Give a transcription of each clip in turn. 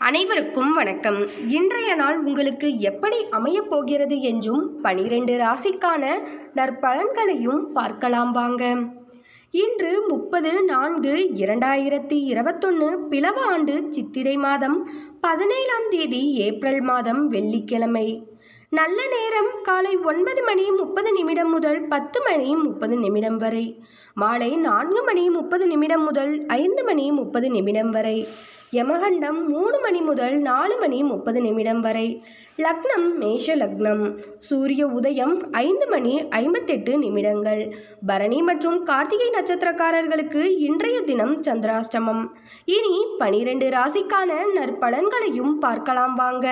அனைவருக்கும் வணக்கம் இன்றைய நாள் உங்களுக்கு எப்படி அமையப் போகிறது என்றும் பனிரெண்டு ராசிக்கான நற்பலன்களையும் பார்க்கலாம் வாங்க இன்று முப்பது நான்கு இரண்டாயிரத்தி இருபத்தொன்று பிளவ ஆண்டு சித்திரை மாதம் பதினேழாம் தேதி ஏப்ரல் மாதம் வெள்ளிக்கிழமை நல்ல நேரம் காலை ஒன்பது மணி முப்பது நிமிடம் முதல் பத்து மணி முப்பது நிமிடம் வரை மாலை நான்கு மணி முப்பது நிமிடம் முதல் ஐந்து மணி முப்பது நிமிடம் வரை யமகண்டம் மூணு மணி முதல் நாலு மணி முப்பது நிமிடம் வரை லக்னம் மேஷ லக்னம் சூரிய உதயம் ஐந்து மணி ஐம்பத்தெட்டு நிமிடங்கள் பரணி மற்றும் கார்த்திகை நட்சத்திரக்காரர்களுக்கு இன்றைய தினம் சந்திராஷ்டமம் இனி பனிரெண்டு ராசிக்கான நற்பலன்களையும் பார்க்கலாம் வாங்க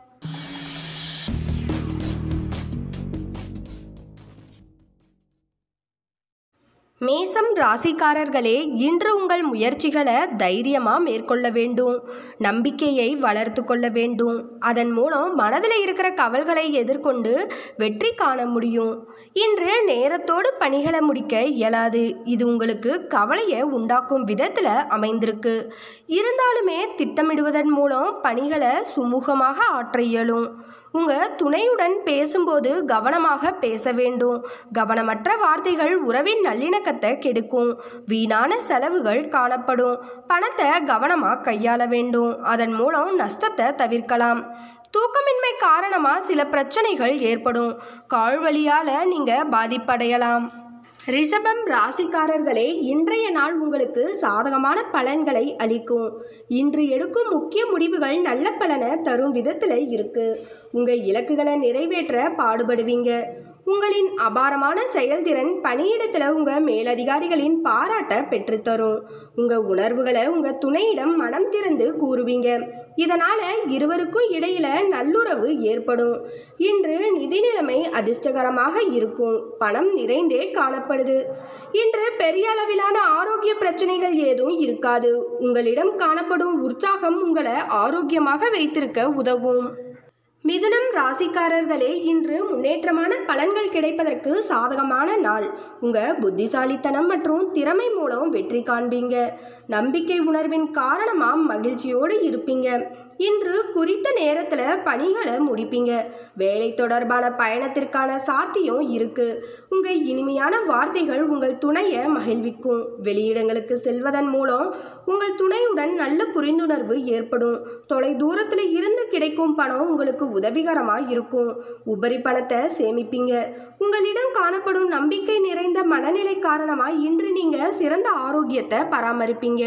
மேசம் ராசிக்காரர்களே இன்று உங்கள் முயற்சிகளை தைரியமாக மேற்கொள்ள வேண்டும் நம்பிக்கையை வளர்த்து கொள்ள வேண்டும் அதன் மூலம் மனதில் இருக்கிற கவல்களை எதிர்கொண்டு வெற்றி காண முடியும் இன்று நேரத்தோடு பணிகளை முடிக்க இயலாது இது உங்களுக்கு கவலையை உண்டாக்கும் விதத்தில் அமைந்திருக்கு இருந்தாலுமே திட்டமிடுவதன் மூலம் பணிகளை சுமூகமாக ஆற்ற இயலும் உங்கள் துணையுடன் பேசும்போது கவனமாக பேச வேண்டும் கவனமற்ற வார்த்தைகள் உறவின் நல்லிணக்கத்தை கெடுக்கும் வீணான செலவுகள் காணப்படும் பணத்தை கவனமாக கையாள வேண்டும் அதன் மூலம் நஷ்டத்தை தவிர்க்கலாம் தூக்கமின்மை காரணமாக சில பிரச்சனைகள் ஏற்படும் கால் வழியால் நீங்கள் பாதிப்படையலாம் ரிஷபம் ராசிக்காரர்களே இன்றைய நாள் உங்களுக்கு சாதகமான பலன்களை அளிக்கும் இன்று எடுக்கும் முக்கிய முடிவுகள் நல்ல பலனை தரும் விதத்தில் இருக்கு உங்கள் இலக்குகளை நிறைவேற்ற பாடுபடுவீங்க உங்களின் அபாரமான செயல்திறன் பணியிடத்தில் உங்கள் மேலதிகாரிகளின் பாராட்டை பெற்றுத்தரும் உங்கள் உணர்வுகளை உங்கள் துணையிடம் மனம் திறந்து கூறுவீங்க இதனால் இருவருக்கும் இடையில நல்லுறவு ஏற்படும் இன்று நிதி நிலைமை அதிர்ஷ்டகரமாக இருக்கும் பணம் நிறைந்தே காணப்படுது இன்று பெரிய அளவிலான ஆரோக்கிய பிரச்சனைகள் ஏதும் இருக்காது உங்களிடம் காணப்படும் உற்சாகம் உங்களை ஆரோக்கியமாக வைத்திருக்க உதவும் மிதுனம் ராசிக்காரர்களே இன்று முன்னேற்றமான பலன்கள் கிடைப்பதற்கு சாதகமான நாள் உங்க புத்திசாலித்தனம் மற்றும் திறமை மூலம் வெற்றி காண்பீங்க நம்பிக்கை உணர்வின் காரணமா மகிழ்ச்சியோடு இருப்பீங்க இன்று குறித்த நேரத்தில் பணிகளை முடிப்பீங்க வேலை தொடர்பான பயணத்திற்கான சாத்தியம் இருக்கு உங்கள் இனிமையான வார்த்தைகள் உங்கள் துணையை மகிழ்விக்கும் வெளியிடங்களுக்கு செல்வதன் மூலம் உங்கள் துணையுடன் நல்ல புரிந்துணர்வு ஏற்படும் தொலை தூரத்தில் இருந்து கிடைக்கும் பணம் உங்களுக்கு உதவிகரமாக இருக்கும் உபரி பணத்தை சேமிப்பீங்க உங்களிடம் காணப்படும் நம்பிக்கை நிறைந்த மனநிலை காரணமாக இன்று நீங்கள் சிறந்த ஆரோக்கியத்தை பராமரிப்பீங்க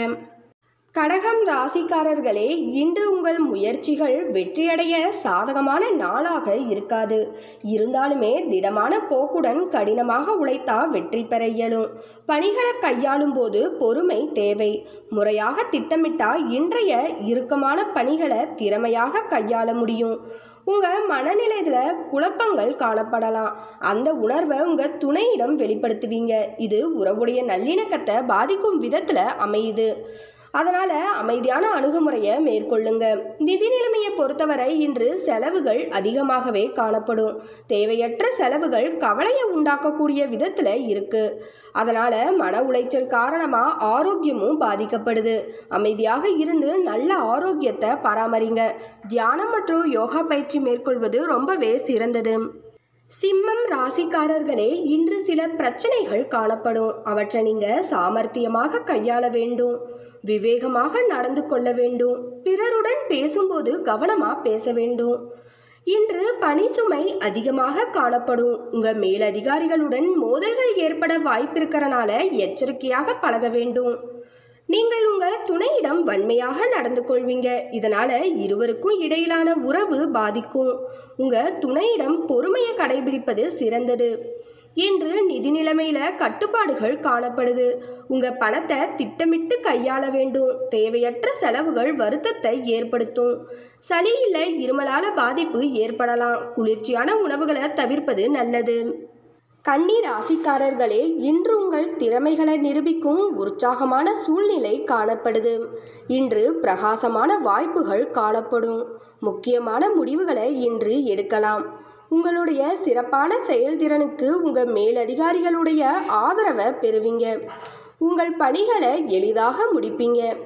கடகம் ராசிக்காரர்களே இன்று உங்கள் முயற்சிகள் வெற்றியடைய சாதகமான நாளாக இருக்காது இருந்தாலுமே திடமான போக்குடன் கடினமாக உழைத்தா வெற்றி பெற இயலும் பணிகளை கையாளும் போது பொறுமை தேவை முறையாக திட்டமிட்டா இன்றைய இறுக்கமான பணிகளை திறமையாக கையாள முடியும் உங்கள் மனநிலையில் குழப்பங்கள் காணப்படலாம் அந்த உணர்வை உங்கள் துணையிடம் வெளிப்படுத்துவீங்க இது உறவுடைய நல்லிணக்கத்தை பாதிக்கும் விதத்தில் அமையுது அதனால் அமைதியான அணுகுமுறையை மேற்கொள்ளுங்க நிதி நிலைமையை பொறுத்தவரை இன்று செலவுகள் அதிகமாகவே காணப்படும் தேவையற்ற செலவுகள் கவலையை உண்டாக்கக்கூடிய விதத்தில் இருக்கு அதனால் மன உளைச்சல் காரணமாக ஆரோக்கியமும் பாதிக்கப்படுது அமைதியாக இருந்து நல்ல ஆரோக்கியத்தை பராமரிங்க தியானம் மற்றும் யோகா பயிற்சி மேற்கொள்வது ரொம்பவே சிறந்தது சிம்மம் ராசிக்காரர்களே இன்று சில பிரச்சனைகள் காணப்படும் அவற்றை நீங்கள் சாமர்த்தியமாக கையாள வேண்டும் விவேகமாக நடந்து கொள்ள வேண்டும் பிறருடன் பேசும்போது கவனமா பேச வேண்டும் இன்று பணி சுமை அதிகமாக காணப்படும் உங்க மேலதிகாரிகளுடன் மோதல்கள் ஏற்பட வாய்ப்பிருக்கிறனால எச்சரிக்கையாக பழக வேண்டும் நீங்கள் உங்கள் துணையிடம் வன்மையாக நடந்து கொள்வீங்க இதனால இருவருக்கும் இடையிலான உறவு பாதிக்கும் உங்க துணையிடம் பொறுமையை கடைபிடிப்பது சிறந்தது இன்று நிதி நிலைமையில கட்டுப்பாடுகள் காணப்படுது உங்க பணத்தை திட்டமிட்டு கையாள வேண்டும் தேவையற்ற செலவுகள் வருத்தத்தை ஏற்படுத்தும் சளி இல்லை இருமலால பாதிப்பு ஏற்படலாம் குளிர்ச்சியான உணவுகளை தவிர்ப்பது நல்லது கன்னி ராசிக்காரர்களே இன்று உங்கள் திறமைகளை நிரூபிக்கும் உற்சாகமான சூழ்நிலை காணப்படுது இன்று பிரகாசமான வாய்ப்புகள் காணப்படும் முக்கியமான முடிவுகளை இன்று எடுக்கலாம் உங்களுடைய சிறப்பான செயல்திறனுக்கு உங்கள் மேலதிகாரிகளுடைய ஆதரவை பெறுவீங்க உங்கள் பணிகளை எளிதாக முடிப்பீங்க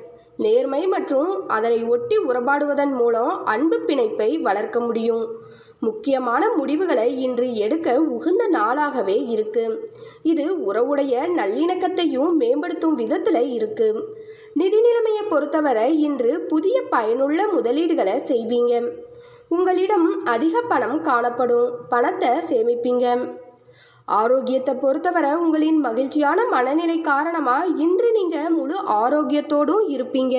நேர்மை மற்றும் அதனை ஒட்டி உறவாடுவதன் மூலம் அன்பு பிணைப்பை வளர்க்க முடியும் முக்கியமான முடிவுகளை இன்று எடுக்க உகந்த நாளாகவே இருக்கு இது உறவுடைய நல்லிணக்கத்தையும் மேம்படுத்தும் விதத்தில் இருக்கு நிதி நிலைமையை பொறுத்தவரை இன்று புதிய பயனுள்ள முதலீடுகளை செய்வீங்க உங்களிடம் அதிக பணம் காணப்படும் பணத்தை சேமிப்பீங்க ஆரோக்கியத்தை பொறுத்தவரை உங்களின் மகிழ்ச்சியான மனநிலை காரணமாக இன்று நீங்கள் முழு ஆரோக்கியத்தோடும் இருப்பீங்க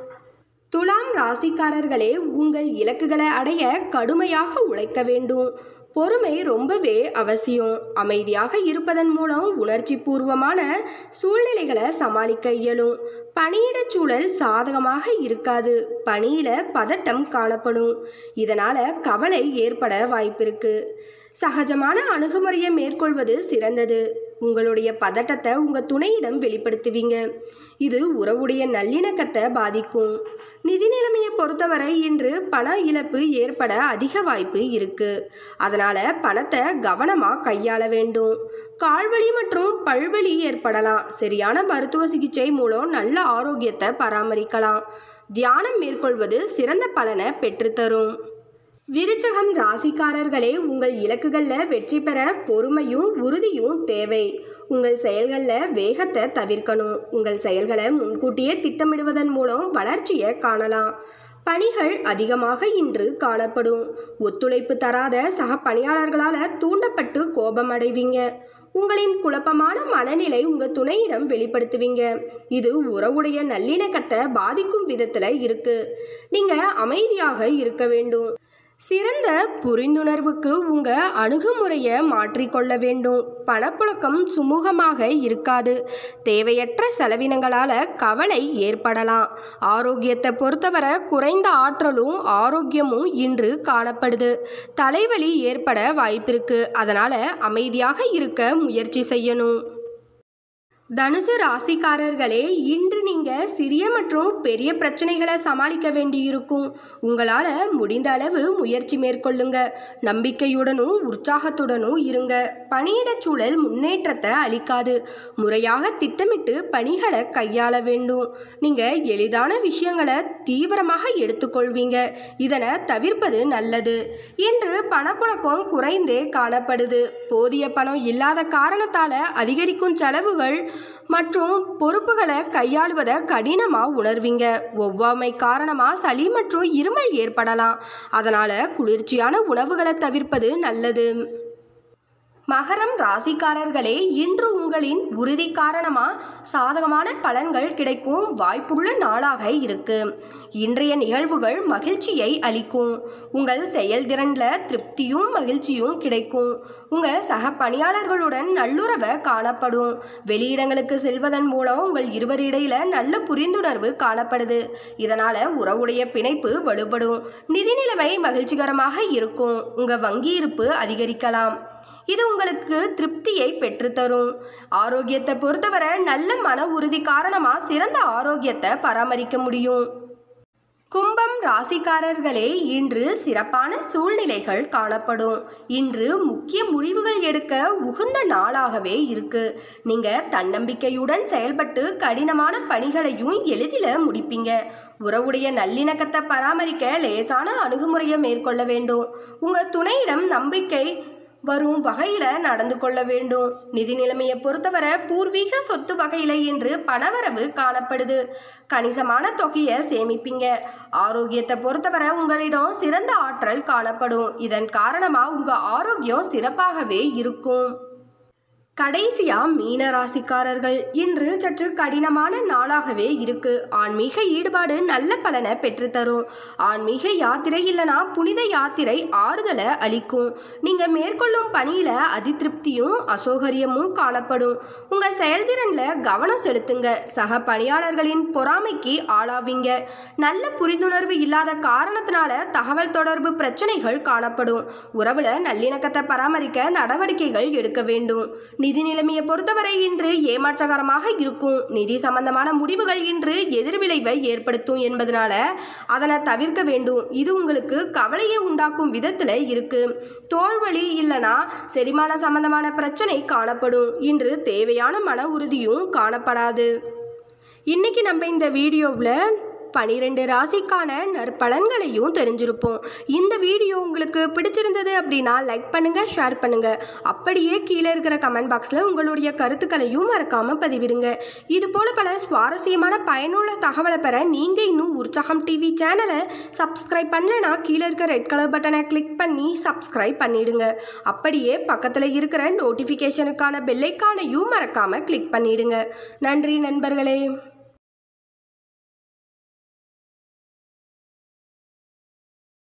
துலாம் ராசிக்காரர்களே உங்கள் இலக்குகளை அடைய கடுமையாக உழைக்க வேண்டும் பொறுமை ரொம்பவே அவசியம் அமைதியாக இருப்பதன் மூலம் உணர்ச்சி பூர்வமான சூழ்நிலைகளை சமாளிக்க இயலும் பணியிடச் சூழல் சாதகமாக இருக்காது பணியில பதட்டம் காணப்படும் இதனால கவலை ஏற்பட வாய்ப்பிருக்கு சகஜமான அணுகுமுறையை மேற்கொள்வது சிறந்தது உங்களுடைய பதட்டத்தை உங்கள் துணையிடம் வெளிப்படுத்துவீங்க இது உறவுடைய நல்லிணக்கத்தை பாதிக்கும் நிதி நிலைமையை பொறுத்தவரை இன்று பண இழப்பு ஏற்பட அதிக வாய்ப்பு இருக்கு அதனால பணத்தை கவனமாக கையாள வேண்டும் கால்வலி மற்றும் பல்வலி ஏற்படலாம் சரியான மருத்துவ சிகிச்சை மூலம் நல்ல ஆரோக்கியத்தை பராமரிக்கலாம் தியானம் மேற்கொள்வது சிறந்த பலனை பெற்றுத்தரும் விருச்சகம் ராசிக்காரர்களே உங்கள் இலக்குகளில் வெற்றி பெற பொறுமையும் உறுதியும் தேவை உங்கள் செயல்களில் வேகத்தை தவிர்க்கணும் உங்கள் செயல்களை முன்கூட்டியே திட்டமிடுவதன் மூலம் வளர்ச்சியை காணலாம் பணிகள் அதிகமாக இன்று காணப்படும் ஒத்துழைப்பு தராத சக பணியாளர்களால் தூண்டப்பட்டு கோபம் அடைவீங்க உங்களின் குழப்பமான மனநிலை உங்கள் துணையிடம் வெளிப்படுத்துவீங்க இது உறவுடைய நல்லிணக்கத்தை பாதிக்கும் விதத்தில் இருக்கு நீங்கள் அமைதியாக இருக்க வேண்டும் சிறந்த புரிந்துணர்வுக்கு உங்க அணுகுமுறையை மாற்றிக்கொள்ள வேண்டும் பணப்புழக்கம் சுமூகமாக இருக்காது தேவையற்ற செலவினங்களால கவலை ஏற்படலாம் ஆரோக்கியத்தை பொறுத்தவரை குறைந்த ஆற்றலும் ஆரோக்கியமும் இன்று காணப்படுது தலைவலி ஏற்பட வாய்ப்பிருக்கு அதனால அமைதியாக இருக்க முயற்சி செய்யணும் தனுசு ராசிக்காரர்களே இன்று நீங்கள் சிறிய மற்றும் பெரிய பிரச்சனைகளை சமாளிக்க வேண்டியிருக்கும் உங்களால் முடிந்த அளவு முயற்சி மேற்கொள்ளுங்க நம்பிக்கையுடனும் உற்சாகத்துடனும் இருங்க பணியிடச் சூழல் முன்னேற்றத்தை அளிக்காது முறையாக திட்டமிட்டு பணிகளை கையாள வேண்டும் நீங்கள் எளிதான விஷயங்களை தீவிரமாக எடுத்துக்கொள்வீங்க இதனை தவிர்ப்பது நல்லது இன்று பணப்புழக்கம் குறைந்தே காணப்படுது போதிய பணம் இல்லாத காரணத்தால் அதிகரிக்கும் செலவுகள் மற்றும் பொறுப்புகளை கையாளுவதை கடினமாக உணர்வீங்க ஒவ்வாமை காரணமாக சளி மற்றும் இருமல் ஏற்படலாம் அதனால் குளிர்ச்சியான உணவுகளை தவிர்ப்பது நல்லது மகரம் ராசிக்காரர்களே இன்று உங்களின் உறுதி காரணமாக சாதகமான பலன்கள் கிடைக்கும் வாய்ப்புள்ள நாளாக இருக்கு இன்றைய நிகழ்வுகள் மகிழ்ச்சியை அளிக்கும் உங்கள் செயல்திறனில் திருப்தியும் மகிழ்ச்சியும் கிடைக்கும் உங்கள் சக பணியாளர்களுடன் நல்லுறவை காணப்படும் வெளியிடங்களுக்கு செல்வதன் மூலம் உங்கள் இருவர் இடையில நல்ல புரிந்துணர்வு காணப்படுது இதனால உறவுடைய பிணைப்பு வலுப்படும் நிதி நிலைமை மகிழ்ச்சிகரமாக இருக்கும் உங்கள் வங்கி இருப்பு அதிகரிக்கலாம் இது உங்களுக்கு திருப்தியை பெற்றுத்தரும் ஆரோக்கியத்தை பொறுத்தவரை நல்ல மன உறுதி காரணமாக சிறந்த ஆரோக்கியத்தை பராமரிக்க முடியும் கும்பம் ராசிக்காரர்களே இன்று சிறப்பான சூழ்நிலைகள் காணப்படும் இன்று முக்கிய முடிவுகள் எடுக்க உகந்த நாளாகவே இருக்கு நீங்க தன்னம்பிக்கையுடன் செயல்பட்டு கடினமான பணிகளையும் எளிதில் முடிப்பீங்க உறவுடைய நல்லிணக்கத்தை பராமரிக்க லேசான அணுகுமுறையை மேற்கொள்ள வேண்டும் உங்க துணையிடம் நம்பிக்கை வரும் வகையில் நடந்து கொள்ள வேண்டும் நிதி நிலைமையை பொறுத்தவரை பூர்வீக சொத்து வகையில் இன்று பணவரவு காணப்படுது கணிசமான தொகையை சேமிப்பீங்க ஆரோக்கியத்தை பொறுத்தவரை உங்களிடம் சிறந்த ஆற்றல் காணப்படும் இதன் காரணமாக உங்கள் ஆரோக்கியம் சிறப்பாகவே இருக்கும் கடைசியா மீன ராசிக்காரர்கள் இன்று சற்று கடினமான நாளாகவே இருக்கு ஆன்மீக ஈடுபாடு நல்ல பலனை பெற்றுத்தரும் ஆன்மீக யாத்திரை இல்லைனா புனித யாத்திரை ஆறுதலை அளிக்கும் நீங்க மேற்கொள்ளும் பணியில அதிருப்தியும் அசௌகரியமும் காணப்படும் உங்க செயல்திறன்ல கவனம் செலுத்துங்க சக பணியாளர்களின் பொறாமைக்கு ஆளாவீங்க நல்ல புரிந்துணர்வு இல்லாத காரணத்தினால தகவல் தொடர்பு பிரச்சனைகள் காணப்படும் உறவுல நல்லிணக்கத்தை பராமரிக்க நடவடிக்கைகள் எடுக்க வேண்டும் நிதி நிலைமையை பொறுத்தவரை இன்று ஏமாற்றகரமாக இருக்கும் நிதி சம்பந்தமான முடிவுகள் இன்று எதிர்விளைவை ஏற்படுத்தும் என்பதனால அதனை தவிர்க்க வேண்டும் இது உங்களுக்கு கவலையை உண்டாக்கும் விதத்தில் இருக்கு தோல்வலி இல்லைனா செரிமான சம்பந்தமான பிரச்சனை காணப்படும் இன்று தேவையான மன உறுதியும் காணப்படாது இன்னைக்கு நம்ம இந்த வீடியோவில் பனிரெண்டு ராசிக்கான நற்பலன்களையும் தெரிஞ்சிருப்போம் இந்த வீடியோ உங்களுக்கு பிடிச்சிருந்தது அப்படின்னா லைக் பண்ணுங்க ஷேர் பண்ணுங்க அப்படியே கீழே இருக்கிற கமெண்ட் பாக்ஸில் உங்களுடைய கருத்துக்களையும் மறக்காம பதிவிடுங்க இது போல பல சுவாரஸ்யமான பயனுள்ள தகவலை பெற நீங்க இன்னும் உற்சாகம் டிவி சேனலை சப்ஸ்கிரைப் பண்ணலைன்னா கீழே இருக்க ரெட் கலர் பட்டனை கிளிக் பண்ணி சப்ஸ்கிரைப் பண்ணிடுங்க அப்படியே பக்கத்தில் இருக்கிற நோட்டிஃபிகேஷனுக்கான பெல்லைக்கானையும் மறக்காம கிளிக் பண்ணிடுங்க நன்றி நண்பர்களே